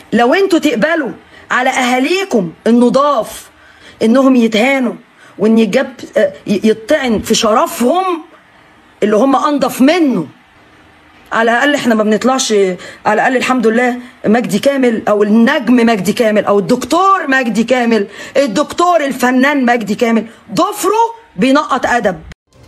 لو انتوا تقبلوا على اهاليكم النضاف انهم يتهانوا وان يجاب آه، ي- يطعن في شرفهم اللي هم انضف منه على الاقل احنا ما بنطلعش على الاقل الحمد لله مجدي كامل او النجم مجدي كامل او الدكتور مجدي كامل الدكتور الفنان مجدي كامل ضفره بينقط ادب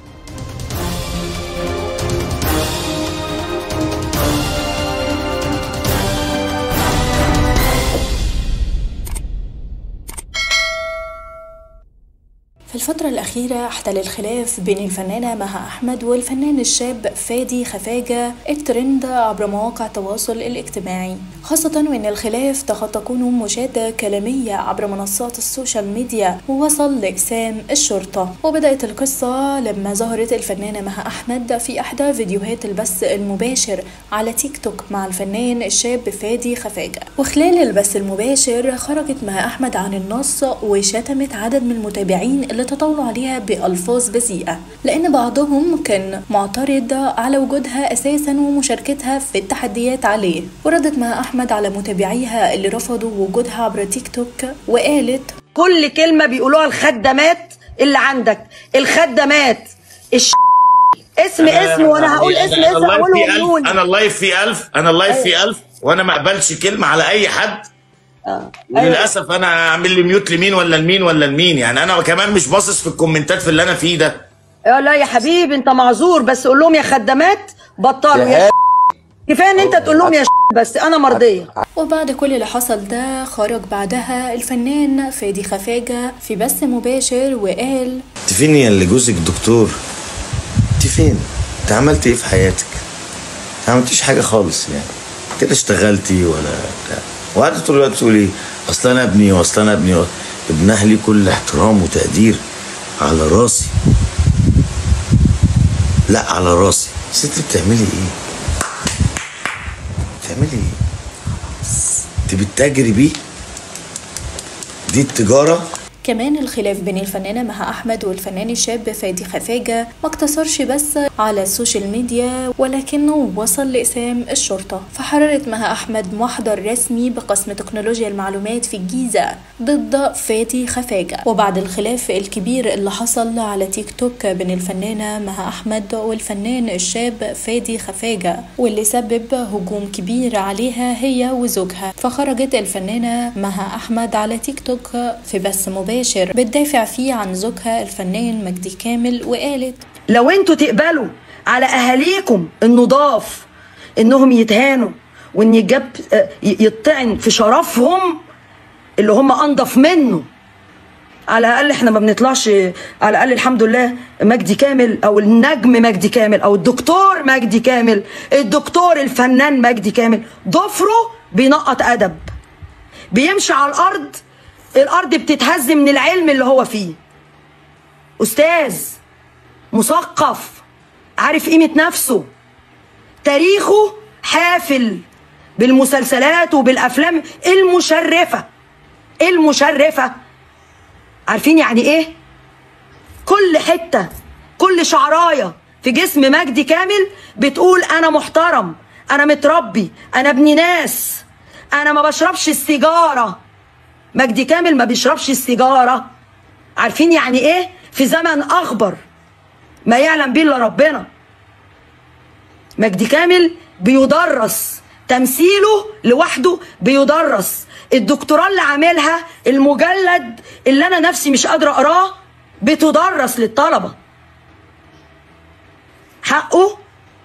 في الفترة الأخيرة احتل الخلاف بين الفنانة مها أحمد والفنان الشاب فادي خفاجة الترند عبر مواقع التواصل الاجتماعي خاصة وأن الخلاف قد تكون مشادة كلامية عبر منصات السوشيال ميديا ووصل لإقسام الشرطة وبدأت القصة لما ظهرت الفنانة مها أحمد في إحدى فيديوهات البث المباشر على تيك توك مع الفنان الشاب فادي خفاجة وخلال البث المباشر خرجت مها أحمد عن النص وشتمت عدد من المتابعين اللي تطاولوا عليها بألفاظ بذيئة لأن بعضهم كان معترض على وجودها أساسا ومشاركتها في التحديات عليه وردت مها أحمد على متابعيها اللي رفضوا وجودها عبر تيك توك وقالت كل كلمه بيقولوها الخدامات اللي عندك الخدامات الش... اسم اسم وانا هقول اسم أنا اسم اللايف اقوله فيه ألف وقولوا أنا اللايف فيه ألف أنا اللايف فيه ألف وأنا ما أقبلش كلمة على أي حد وللأسف أنا أعمل لي ميوت لمين ولا لمين ولا لمين يعني أنا كمان مش باصص في الكومنتات في اللي أنا فيه ده يا لا يا حبيبي انت معذور بس قول لهم يا خدامات بطلوا يا كفايه ان انت تقول لهم يا بس انا مرضيه وبعد كل اللي حصل ده خرج بعدها الفنان فادي خفاجة في بث مباشر وقال انت فين يا اللي جوزك دكتور انت فين انت عملت ايه في حياتك انت ما عملتيش حاجه خالص يعني كده اشتغلتي ولا بتاع وقعدت طول الوقت تقولي اصل انا ابني واصل انا ابني ابنها لي كل احترام وتقدير على راسي لا على راسي بس انت بتعملي ايه بتعملي ايه انت بتتاجري بيه دي التجاره كمان الخلاف بين الفنانة مها أحمد والفنان الشاب فادي خفاجة ما اقتصرش بس على السوشيال ميديا ولكنه وصل لإقسام الشرطة فحررت مها أحمد محضر رسمي بقسم تكنولوجيا المعلومات في الجيزة ضد فادي خفاجة وبعد الخلاف الكبير اللي حصل على تيك توك بين الفنانة مها أحمد والفنان الشاب فادي خفاجة واللي سبب هجوم كبير عليها هي وزوجها فخرجت الفنانة مها أحمد على تيك توك في بث مباشر بتدافع فيه عن زوجها الفنان مجدي كامل وقالت لو انتوا تقبلوا على اهاليكم النضاف انهم يتهانوا وان يجاب آه، ي- يطعن في شرفهم اللي هم انضف منه على الاقل احنا ما بنطلعش على الاقل الحمد لله مجدي كامل او النجم مجدي كامل او الدكتور مجدي كامل الدكتور الفنان مجدي كامل ضفره بينقط ادب بيمشي على الارض الارض بتتهز من العلم اللي هو فيه استاذ مثقف عارف قيمة نفسه تاريخه حافل بالمسلسلات وبالأفلام المشرفة المشرفة عارفين يعني إيه؟ كل حتة كل شعراية في جسم مجدي كامل بتقول أنا محترم أنا متربي أنا ابن ناس أنا ما بشربش السيجارة مجدي كامل ما بيشربش السيجارة عارفين يعني إيه؟ في زمن أخبر ما يعلم به الا ربنا مجدي كامل بيدرس تمثيله لوحده بيدرس الدكتوراه اللي عاملها المجلد اللي انا نفسي مش قادره اقراه بتدرس للطلبه حقه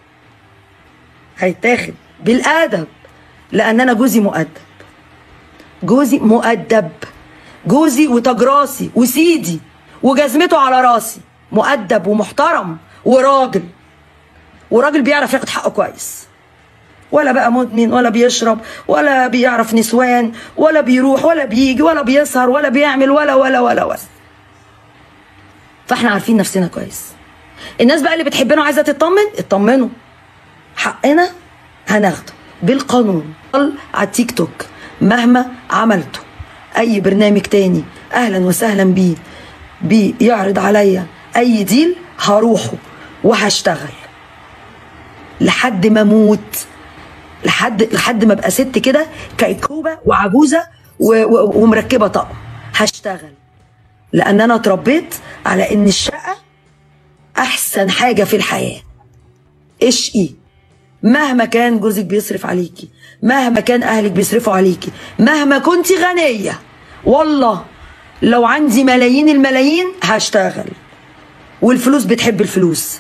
هيتاخد بالادب لان انا جوزي مؤدب جوزي مؤدب جوزي وتاج راسي وسيدي وجزمته على راسي مؤدب ومحترم وراجل وراجل بيعرف ياخد حقه كويس ولا بقى مدمن ولا بيشرب ولا بيعرف نسوان ولا بيروح ولا بيجي ولا بيسهر ولا بيعمل ولا ولا ولا ولا فاحنا عارفين نفسنا كويس الناس بقى اللي بتحبنا وعايزه تطمن اطمنوا حقنا هناخده بالقانون على التيك توك مهما عملته اي برنامج تاني اهلا وسهلا بيه بيعرض عليا اي ديل هروحه وهشتغل لحد ما اموت لحد لحد ما ابقى ست كده كيكوبه وعجوزه و... و... ومركبه طقم هشتغل لان انا اتربيت على ان الشقه احسن حاجه في الحياه اشقي مهما كان جوزك بيصرف عليكي مهما كان اهلك بيصرفوا عليكي مهما كنت غنيه والله لو عندي ملايين الملايين هشتغل والفلوس بتحب الفلوس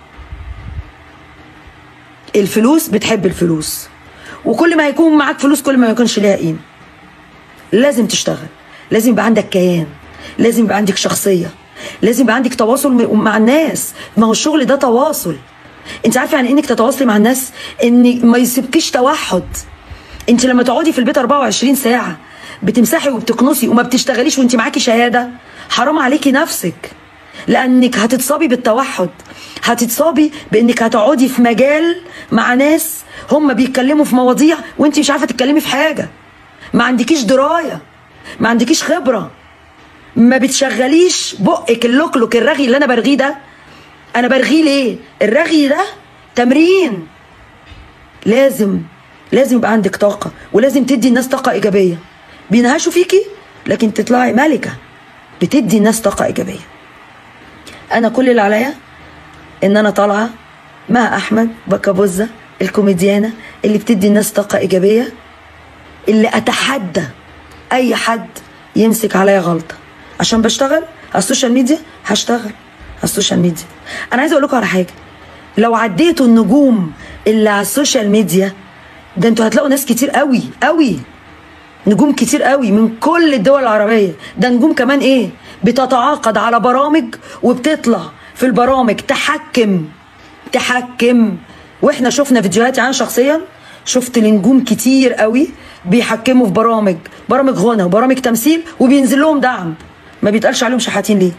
الفلوس بتحب الفلوس وكل ما يكون معاك فلوس كل ما يكونش ليها قيمه لازم تشتغل لازم يبقى عندك كيان لازم يبقى عندك شخصيه لازم يبقى عندك تواصل م- مع الناس ما هو الشغل ده تواصل انت عارفه يعني انك تتواصلي مع الناس ان ما يسيبكيش توحد انت لما تقعدي في البيت 24 ساعه بتمسحي وبتكنسي وما بتشتغليش وانت معاكي شهاده حرام عليكي نفسك لانك هتتصابي بالتوحد هتتصابي بانك هتقعدي في مجال مع ناس هم بيتكلموا في مواضيع وانت مش عارفه تتكلمي في حاجه ما عندكيش درايه ما عندكيش خبره ما بتشغليش بقك اللوكلوك الرغي اللي انا برغيه ده انا برغيه ليه الرغي ده تمرين لازم لازم يبقى عندك طاقه ولازم تدي الناس طاقه ايجابيه بينهشوا فيكي لكن تطلعي ملكه بتدي الناس طاقه ايجابيه انا كل اللي عليا ان انا طالعه مع احمد بكابوزه الكوميديانه اللي بتدي الناس طاقه ايجابيه اللي اتحدى اي حد يمسك عليا غلطه عشان بشتغل على السوشيال ميديا هشتغل على السوشيال ميديا انا عايزه اقول لكم على حاجه لو عديتوا النجوم اللي على السوشيال ميديا ده انتوا هتلاقوا ناس كتير قوي قوي نجوم كتير قوي من كل الدول العربيه ده نجوم كمان ايه بتتعاقد على برامج وبتطلع في البرامج تحكم تحكم واحنا شفنا فيديوهات يعني شخصيا شفت لنجوم كتير قوي بيحكموا في برامج برامج غنى وبرامج تمثيل وبينزل لهم دعم ما بيتقالش عليهم شحاتين ليه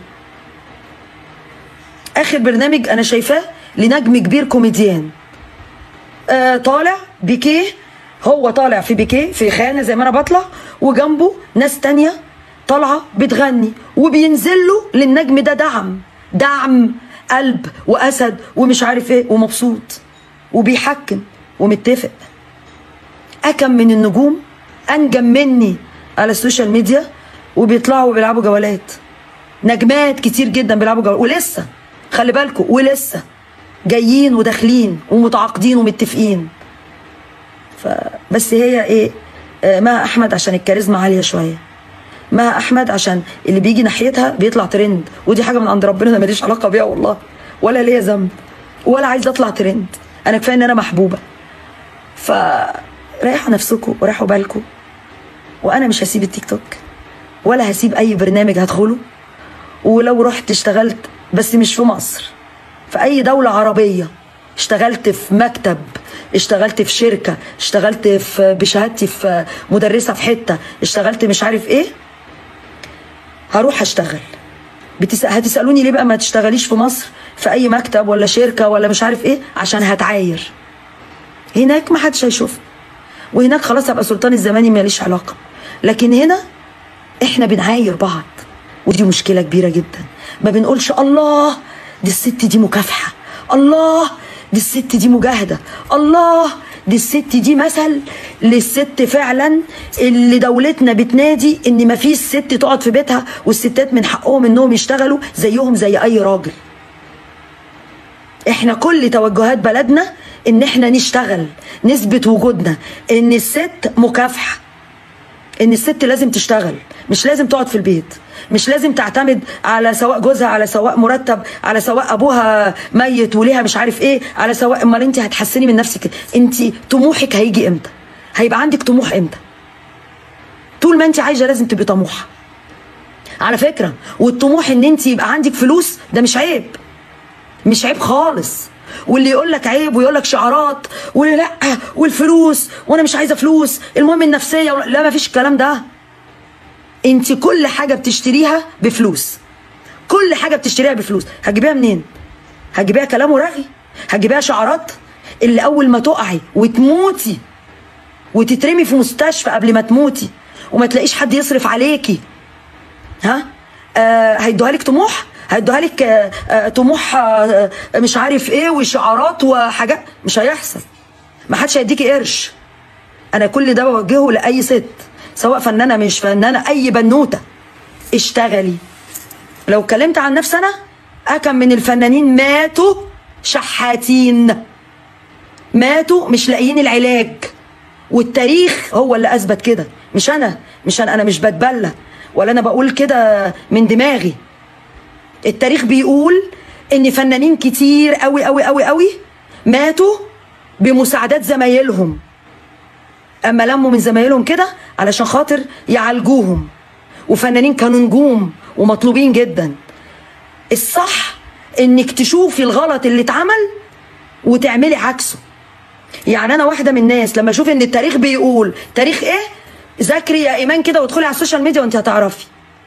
اخر برنامج انا شايفاه لنجم كبير كوميديان آه طالع بيكيه هو طالع في بيكيه في خانه زي ما انا بطلع وجنبه ناس تانية طالعه بتغني وبينزل له للنجم ده دعم دعم قلب واسد ومش عارف ايه ومبسوط وبيحكم ومتفق اكم من النجوم انجم مني على السوشيال ميديا وبيطلعوا وبيلعبوا جولات نجمات كتير جدا بيلعبوا جولات ولسه خلي بالكم ولسه جايين وداخلين ومتعاقدين ومتفقين فبس هي ايه آه، مها احمد عشان الكاريزما عاليه شويه مها احمد عشان اللي بيجي ناحيتها بيطلع ترند ودي حاجه من عند ربنا انا ماليش علاقه بيها والله ولا ليا ذنب ولا عايزه اطلع ترند انا كفايه ان انا محبوبه فريحوا نفسكم وريحوا بالكم وانا مش هسيب التيك توك ولا هسيب اي برنامج هدخله ولو رحت اشتغلت بس مش في مصر في اي دولة عربية اشتغلت في مكتب اشتغلت في شركة اشتغلت في بشهادتي في مدرسة في حتة اشتغلت مش عارف ايه هروح اشتغل بتس... هتسألوني ليه بقى ما تشتغليش في مصر في اي مكتب ولا شركة ولا مش عارف ايه عشان هتعاير هناك ما حدش هيشوفني وهناك خلاص هبقى سلطان الزماني ماليش علاقة لكن هنا احنا بنعاير بعض ودي مشكلة كبيرة جدا ما بنقولش الله دي الست دي مكافحة الله دي الست دي مجاهدة الله دي الست دي مثل للست فعلا اللي دولتنا بتنادي ان ما فيش ست تقعد في بيتها والستات من حقهم انهم يشتغلوا زيهم زي اي راجل احنا كل توجهات بلدنا ان احنا نشتغل نثبت وجودنا ان الست مكافحه ان الست لازم تشتغل مش لازم تقعد في البيت مش لازم تعتمد على سواء جوزها على سواء مرتب على سواء ابوها ميت وليها مش عارف ايه على سواء امال انت هتحسني من نفسك انت طموحك هيجي امتى هيبقى عندك طموح امتى طول ما انت عايشه لازم تبقي طموحه على فكره والطموح ان انت يبقى عندك فلوس ده مش عيب مش عيب خالص واللي يقول لك عيب ويقول لك شعارات ولا والفلوس وانا مش عايزه فلوس المهم النفسيه ولا- لا ما فيش الكلام ده انت كل حاجه بتشتريها بفلوس كل حاجه بتشتريها بفلوس هتجيبيها منين هتجيبيها كلام ورغي هتجيبيها شعارات اللي اول ما تقعي وتموتي وتترمي في مستشفى قبل ما تموتي وما تلاقيش حد يصرف عليكي ها آه هيدوها لك طموح هيدوها لك آه آه طموح آه آه، مش عارف ايه وشعارات وحاجات مش هيحصل ما حدش هيديكي قرش انا كل ده بوجهه لاي ست سواء فنانه مش فنانه اي بنوته اشتغلي لو اتكلمت عن نفسي انا اكم من الفنانين ماتوا شحاتين ماتوا مش لاقيين العلاج والتاريخ هو اللي اثبت كده مش انا مش انا انا مش بتبلى ولا انا بقول كده من دماغي التاريخ بيقول ان فنانين كتير قوي قوي قوي قوي ماتوا بمساعدات زمايلهم اما لموا من زمايلهم كده علشان خاطر يعالجوهم وفنانين كانوا نجوم ومطلوبين جدا الصح انك تشوفي الغلط اللي اتعمل وتعملي عكسه يعني انا واحده من الناس لما اشوف ان التاريخ بيقول تاريخ ايه ذاكري يا ايمان كده وادخلي على السوشيال ميديا وانت هتعرفي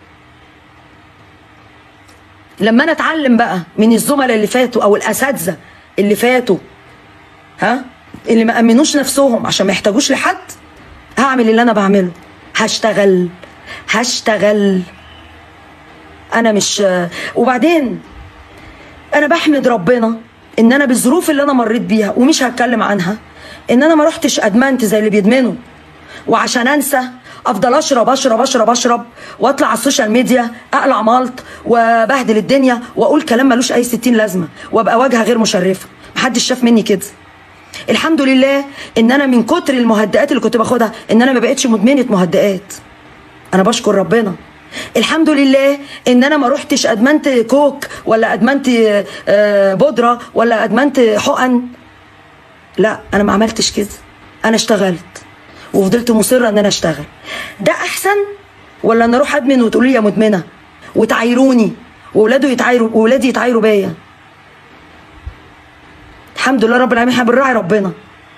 لما انا اتعلم بقى من الزملاء اللي فاتوا او الاساتذه اللي فاتوا ها اللي ما امنوش نفسهم عشان ما يحتاجوش لحد هعمل اللي انا بعمله هشتغل هشتغل انا مش وبعدين انا بحمد ربنا ان انا بالظروف اللي انا مريت بيها ومش هتكلم عنها ان انا ما رحتش ادمنت زي اللي بيدمنوا وعشان انسى افضل اشرب اشرب اشرب اشرب واطلع على السوشيال ميديا اقلع مالط وبهدل الدنيا واقول كلام ملوش اي ستين لازمه وابقى واجهه غير مشرفه محدش شاف مني كده الحمد لله ان انا من كتر المهدئات اللي كنت باخدها ان انا ما بقتش مدمنه مهدئات انا بشكر ربنا الحمد لله ان انا ما رحتش ادمنت كوك ولا ادمنت آه، بودره ولا ادمنت حقن لا انا ما عملتش كده انا اشتغلت وفضلت مصره ان انا اشتغل ده احسن ولا ان اروح ادمن وتقولي لي يا مدمنه وتعايروني واولاده يتعايروا واولادي يتعايروا بيا الحمد لله رب العالمين احنا بنراعي ربنا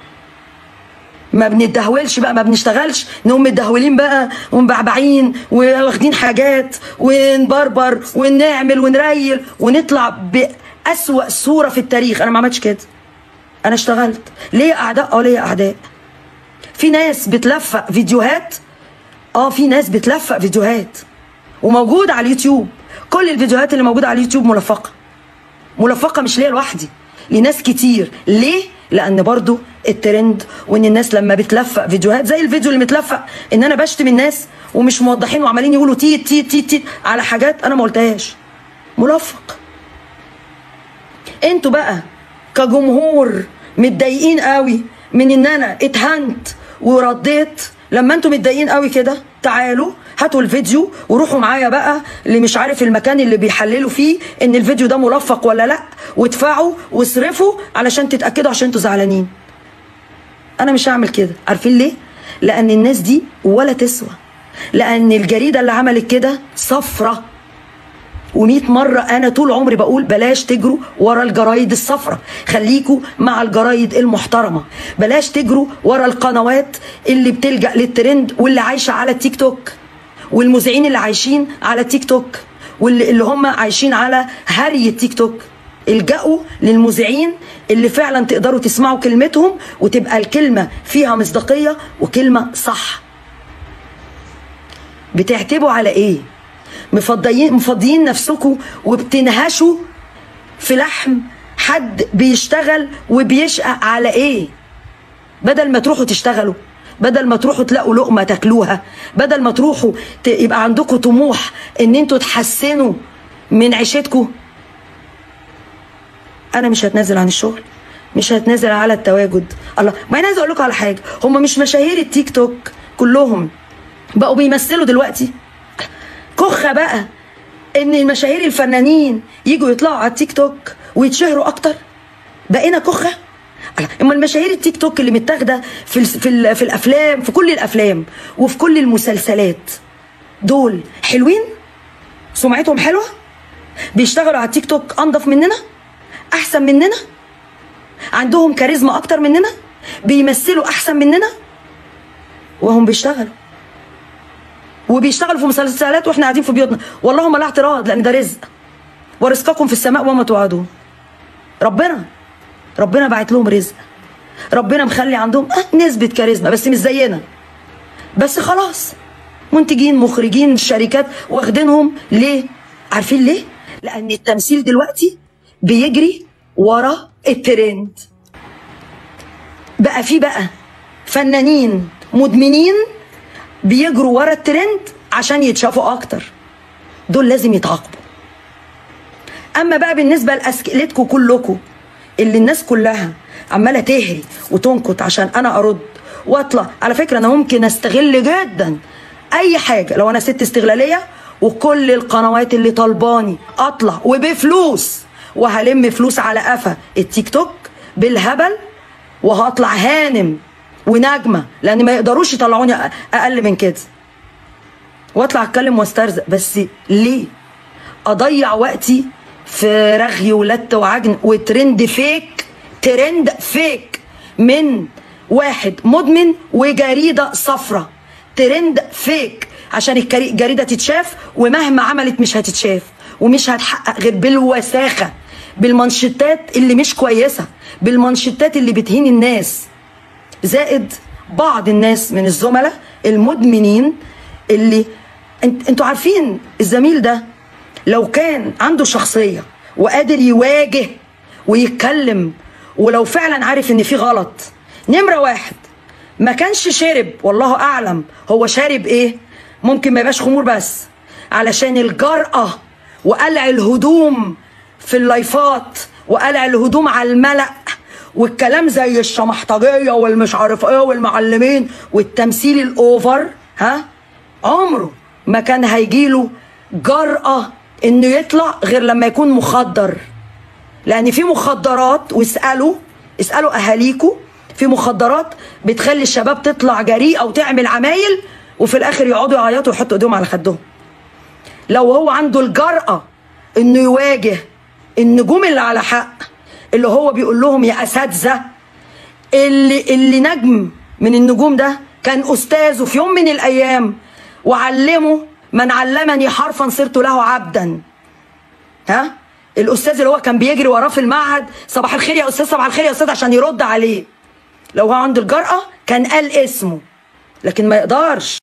ما بنتدهولش بقى ما بنشتغلش نقوم متدهولين بقى ومبعبعين واخدين حاجات ونبربر ونعمل ونريل ونطلع بأسوأ صورة في التاريخ انا ما عملتش كده انا اشتغلت ليه اعداء اه ليه اعداء في ناس بتلفق فيديوهات اه في ناس بتلفق فيديوهات وموجود على اليوتيوب كل الفيديوهات اللي موجوده على اليوتيوب ملفقه ملفقه مش ليا لوحدي لناس كتير ليه لان برضو الترند وان الناس لما بتلفق فيديوهات زي الفيديو اللي متلفق ان انا بشتم الناس ومش موضحين وعمالين يقولوا تيت تيت تيت تيت على حاجات انا ما قلتهاش ملفق انتوا بقى كجمهور متضايقين قوي من ان انا اتهنت ورديت لما انتوا متضايقين قوي كده تعالوا هاتوا الفيديو وروحوا معايا بقى اللي مش عارف المكان اللي بيحللوا فيه ان الفيديو ده ملفق ولا لا وادفعوا واصرفوا علشان تتاكدوا عشان انتوا زعلانين انا مش هعمل كده عارفين ليه لان الناس دي ولا تسوى لان الجريده اللي عملت كده صفرة ومئة مرة أنا طول عمري بقول بلاش تجروا ورا الجرايد الصفرة خليكوا مع الجرايد المحترمة بلاش تجروا ورا القنوات اللي بتلجأ للترند واللي عايشة على التيك توك والمذيعين اللي عايشين على التيك توك واللي اللي هم عايشين على هري التيك توك الجأوا للمذيعين اللي فعلا تقدروا تسمعوا كلمتهم وتبقى الكلمة فيها مصداقية وكلمة صح بتعتبوا على ايه مفضيين مفضيين نفسكم وبتنهشوا في لحم حد بيشتغل وبيشقى على ايه بدل ما تروحوا تشتغلوا بدل ما تروحوا تلاقوا لقمه تاكلوها بدل ما تروحوا ت... يبقى عندكم طموح ان انتوا تحسنوا من عيشتكم انا مش هتنازل عن الشغل مش هتنازل على التواجد الله ما انا عايز اقول لكم على حاجه هم مش مشاهير التيك توك كلهم بقوا بيمثلوا دلوقتي كخه بقى ان المشاهير الفنانين يجوا يطلعوا على التيك توك ويتشهروا اكتر بقينا كخه الله، اما المشاهير التيك توك اللي متاخده في ال في, ال في الافلام في كل الافلام وفي كل المسلسلات دول حلوين سمعتهم حلوه بيشتغلوا على التيك توك انضف مننا احسن مننا عندهم كاريزما اكتر مننا بيمثلوا احسن مننا وهم بيشتغلوا وبيشتغلوا في مسلسلات واحنا قاعدين في بيوتنا والله ما لا اعتراض لان ده رزق ورزقكم في السماء وما توعدون ربنا ربنا بعت لهم رزق ربنا مخلي عندهم آه نسبة كاريزما بس مش زينا بس خلاص منتجين مخرجين شركات واخدينهم ليه عارفين ليه لان التمثيل دلوقتي بيجري ورا الترند بقى في بقى فنانين مدمنين بيجروا ورا الترند عشان يتشافوا اكتر دول لازم يتعاقبوا اما بقى بالنسبه لاسئلتكم كلكم اللي الناس كلها عماله تهري وتنكت عشان انا ارد واطلع على فكره انا ممكن استغل جدا اي حاجه لو انا ست استغلاليه وكل القنوات اللي طلباني اطلع وبفلوس وهلم فلوس على قفا التيك توك بالهبل وهطلع هانم ونجمه لان ما يقدروش يطلعوني أ- اقل من كده واطلع اتكلم واسترزق بس ليه اضيع وقتي في رغي ولت وعجن وترند فيك ترند فيك من واحد مدمن وجريده صفرة ترند فيك عشان الكري- الجريده تتشاف ومهما عملت مش هتتشاف ومش هتحقق غير بالوساخه بالمنشطات اللي مش كويسه بالمنشطات اللي بتهين الناس زائد بعض الناس من الزملاء المدمنين اللي انت انتوا عارفين الزميل ده لو كان عنده شخصية وقادر يواجه ويتكلم ولو فعلا عارف ان في غلط نمرة واحد ما كانش شارب والله اعلم هو شارب ايه ممكن ما يبقاش خمور بس علشان الجرأة وقلع الهدوم في اللايفات وقلع الهدوم على الملأ والكلام زي الشمحطجية والمش عارف ايه والمعلمين والتمثيل الاوفر ها عمره ما كان هيجيله جرأة انه يطلع غير لما يكون مخدر لان في مخدرات واسالوا اسالوا اهاليكوا في مخدرات بتخلي الشباب تطلع جريئه وتعمل عمايل وفي الاخر يقعدوا يعيطوا ويحطوا ايديهم على خدهم لو هو عنده الجرأة انه يواجه النجوم اللي على حق اللي هو بيقول لهم يا اساتذه اللي اللي نجم من النجوم ده كان استاذه في يوم من الايام وعلمه من علمني حرفا صرت له عبدا ها الاستاذ اللي هو كان بيجري وراه في المعهد صباح الخير يا استاذ صباح الخير يا استاذ عشان يرد عليه لو هو عنده الجرأة كان قال اسمه لكن ما يقدرش